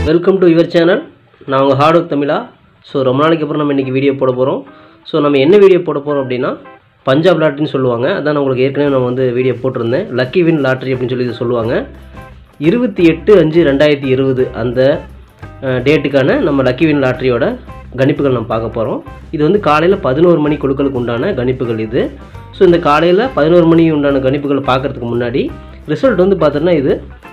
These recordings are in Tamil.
வெல்கம் டு யுவர் சேனல் நான் உங்கள் ஹார்ட் ஒர்க் தமிழா ஸோ ரொம்ப நாளைக்கு அப்புறம் நம்ம இன்றைக்கி வீடியோ போட போகிறோம் ஸோ நம்ம என்ன வீடியோ போட போகிறோம் அப்படின்னா பஞ்சாப் லாட்ரின்னு சொல்லுவாங்க அதான் நான் உங்களுக்கு ஏற்கனவே நான் வந்து வீடியோ போட்டிருந்தேன் லக்கி வின் லாட்ரி அப்படின்னு சொல்லி இது சொல்லுவாங்க இருபத்தி எட்டு அஞ்சு ரெண்டாயிரத்தி இருபது அந்த டேட்டுக்கான நம்ம லக்கி வின் லாட்ரியோட கணிப்புகள் நம்ம பார்க்க போகிறோம் இது வந்து காலையில் பதினோரு மணி குழுக்களுக்கு உண்டான கணிப்புகள் இது ஸோ இந்த காலையில் பதினோரு மணி உண்டான கணிப்புகளை பார்க்குறதுக்கு முன்னாடி ரிசல்ட் வந்து பார்த்தோன்னா இது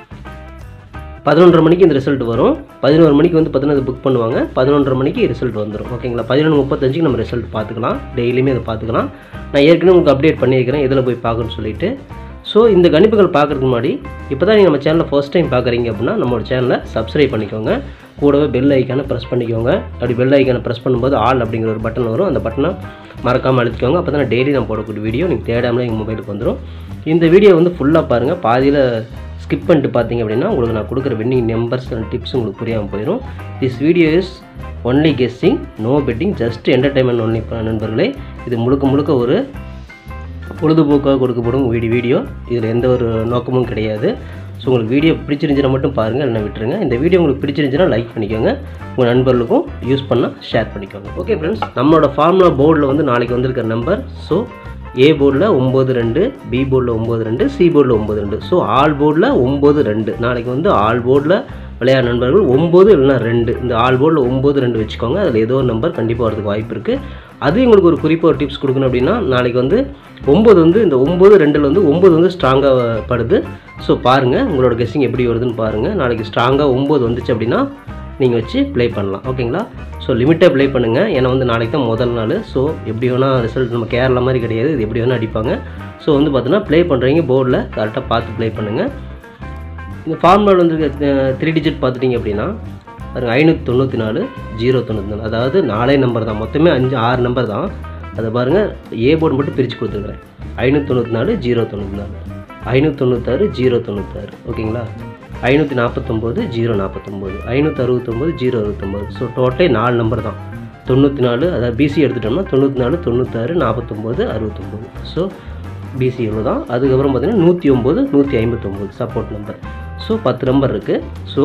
பதினொன்றரை மணிக்கு இந்த ரிசல்ட் வரும் பதினோரு மணிக்கு வந்து பார்த்தீங்கன்னா இது புக் பண்ணுவாங்க பதினொன்றரை மணிக்கு ரிசல்ட் வந்துடும் ஓகேங்களா பதினொன்று முப்பத்தஞ்சுக்கு நம்ம ரிசல்ட் பார்த்துக்கலாம் டெய்லியுமே அதை பார்த்துக்கலாம் நான் ஏற்கனவே உங்களுக்கு அப்டேட் பண்ணியிருக்கிறேன் இதில் போய் பார்க்கணும்னு சொல்லிட்டு ஸோ இந்த கணிப்புகள் பார்க்குறதுக்கு முன்னாடி இப்போ தான் நீங்கள் நம்ம சேனலை ஃபர்ஸ்ட் டைம் பார்க்குறீங்க அப்படின்னா நம்மளோட சேனலை சப்ஸ்கிரைப் பண்ணிக்கோங்க கூடவே பெல் ஐக்கானை ப்ரெஸ் பண்ணிக்கோங்க அப்படி பெல் ஐக்கானை ப்ரெஸ் பண்ணும்போது ஆல் அப்படிங்கிற ஒரு பட்டன் வரும் அந்த பட்டனை மறக்காமல் அழுத்திக்கோங்க அப்போ தான் டெய்லி நான் போடக்கூடிய வீடியோ நீங்கள் தேடாமலே எங்கள் மொபைலுக்கு வந்துடும் இந்த வீடியோ வந்து ஃபுல்லாக பாருங்கள் பாதியில் ஸ்கிப் பண்ணிட்டு பார்த்தீங்க அப்படின்னா உங்களுக்கு நான் கொடுக்குற வின்னிங் நம்பர்ஸ் அண்ட் டிப்ஸ் உங்களுக்கு புரியாமல் போயிடும் this video is only guessing no betting just entertainment only நண்பர்களே இது முழுக்க முழுக்க ஒரு பொழுதுபோக்காக கொடுக்கப்படும் வீடியோ வீடியோ இதில் எந்த ஒரு நோக்கமும் கிடையாது ஸோ உங்களுக்கு வீடியோ பிடிச்சிருந்துச்சுன்னா மட்டும் பாருங்கள் இல்லைனா விட்டுருங்க இந்த வீடியோ உங்களுக்கு பிடிச்சிருந்துச்சுன்னா லைக் பண்ணிக்கோங்க உங்கள் நண்பர்களுக்கும் யூஸ் பண்ணால் ஷேர் பண்ணிக்கோங்க ஓகே ஃப்ரெண்ட்ஸ் நம்மளோட ஃபார்முலா போர்டில் வந்து நாளைக்கு வந்திருக்கிற நம்பர் ஸோ ஏ போர்டில் ஒம்பது ரெண்டு பி போர்டில் ஒம்பது ரெண்டு சி போர்டில் ஒம்பது ரெண்டு ஸோ ஆல் போர்டில் ஒம்பது ரெண்டு நாளைக்கு வந்து ஆல் போர்டில் விளையாட நண்பர்கள் ஒம்பது இல்லைனா ரெண்டு இந்த ஆல் போர்டில் ஒம்பது ரெண்டு வச்சுக்கோங்க அதில் ஏதோ ஒரு நம்பர் கண்டிப்பாக வரதுக்கு வாய்ப்பு இருக்குது அது உங்களுக்கு ஒரு குறிப்பாக ஒரு டிப்ஸ் கொடுக்கணும் அப்படின்னா நாளைக்கு வந்து ஒம்பது வந்து இந்த ஒம்பது ரெண்டில் வந்து ஒம்பது வந்து ஸ்ட்ராங்காக படுது ஸோ பாருங்கள் உங்களோட கெஸ்ஸிங் எப்படி வருதுன்னு பாருங்கள் நாளைக்கு ஸ்ட்ராங்காக ஒம்பது வந்துச்சு அப்படின்னா நீங்கள் வச்சு ப்ளே பண்ணலாம் ஓகேங்களா ஸோ லிமிட்டாக ப்ளே பண்ணுங்கள் ஏன்னா வந்து நாளைக்கு தான் முதல் நாள் ஸோ எப்படி வேணால் ரிசல்ட் நம்ம கேரளா மாதிரி கிடையாது இது எப்படி வேணால் அடிப்பாங்க ஸோ வந்து பார்த்தீங்கன்னா ப்ளே பண்ணுறீங்க போர்டில் கரெக்டாக பார்த்து ப்ளே பண்ணுங்கள் இந்த ஃபார்முலா வந்து த்ரீ டிஜிட் பார்த்துட்டிங்க அப்படின்னா பாருங்க ஐநூற்றி தொண்ணூற்றி நாலு ஜீரோ தொண்ணூற்றி நாலு அதாவது நாலே நம்பர் தான் மொத்தமே அஞ்சு ஆறு நம்பர் தான் அதை பாருங்கள் ஏ போர்டு மட்டும் பிரித்து கொடுத்துருக்குறேன் ஐநூற்றி தொண்ணூற்றி நாலு ஜீரோ தொண்ணூற்றி நாலு ஐநூற்றி தொண்ணூத்தாறு ஜீரோ தொண்ணூத்தாறு ஓகேங்களா ஐநூற்றி நாற்பத்தொம்போது ஜீரோ நாற்பத்தொம்போது ஐநூற்றி அறுபத்தொம்போது ஜீரோ அறுபத்தொம்போது ஸோ டோட்டலே நாலு நம்பர் தான் தொண்ணூற்றி நாலு அதாவது பிசி எடுத்துட்டோம்னா தொண்ணூற்றி நாலு தொண்ணூத்தாறு நாற்பத்தொம்போது அறுபத்தொம்போது ஸோ பிசி இவ்வளோ தான் அதுக்கப்புறம் பார்த்தீங்கன்னா நூற்றி ஒம்பது நூற்றி ஐம்பத்தொம்போது சப்போர்ட் நம்பர் ஸோ பத்து நம்பர் இருக்குது ஸோ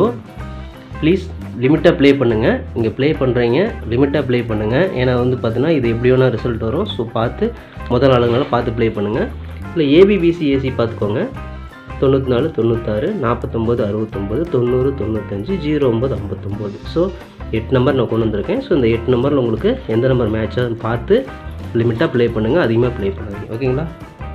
ப்ளீஸ் லிமிட்டாக ப்ளே பண்ணுங்கள் இங்கே ப்ளே பண்ணுறீங்க லிமிட்டாக ப்ளே பண்ணுங்கள் ஏன்னா வந்து பார்த்தீங்கன்னா இது எப்படி வேணால் ரிசல்ட் வரும் ஸோ பார்த்து முதல் ஆளுங்களால பார்த்து ப்ளே பண்ணுங்கள் இல்லை ஏபிபிசி ஏசி பார்த்துக்கோங்க தொண்ணூற்றி நாலு தொண்ணூத்தாறு நாற்பத்தொம்போது அறுபத்தொம்போது தொண்ணூறு தொண்ணூத்தஞ்சு ஜீரோ ஒம்பது ஐம்பத்தொம்போது ஸோ எட்டு நம்பர் நான் கொண்டு வந்திருக்கேன் ஸோ இந்த எட்டு நம்பரில் உங்களுக்கு எந்த நம்பர் மேட்ச் ஆகுதுன்னு பார்த்து லிமிட்டாக ப்ளே பண்ணுங்கள் அதிகமாக ப்ளே பண்ணாதீங்க ஓகேங்களா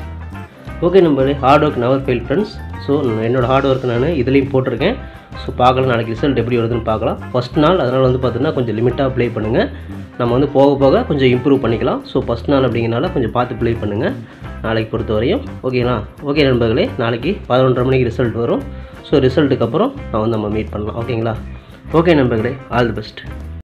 okay number hard work never fail friends so என்னோடய ஹார்ட் ஒர்க் நான் இதுலேயும் போட்டிருக்கேன் ஸோ பார்க்கலாம் நாளைக்கு ரிசல்ட் எப்படி வருதுன்னு பார்க்கலாம் ஃபஸ்ட் நாள் அதனால் வந்து பார்த்தீங்கன்னா கொஞ்சம் லிமிட்டாக ப்ளே பண்ணுங்கள் நம்ம வந்து போக போக கொஞ்சம் இம்ப்ரூவ் பண்ணிக்கலாம் ஸோ ஃபஸ்ட் நாள் அப்படிங்கிறனால கொஞ்சம் பார்த்து ப்ளே பண்ணுங்கள் நாளைக்கு பொறுத்த வரையும் ஓகேங்களா ஓகே நண்பர்களே நாளைக்கு பதினொன்றரை மணிக்கு ரிசல்ட் வரும் ஸோ ரிசல்ட்டுக்கு அப்புறம் நான் வந்து நம்ம மீட் பண்ணலாம் ஓகேங்களா ஓகே நண்பர்களே ஆல் தி பெஸ்ட்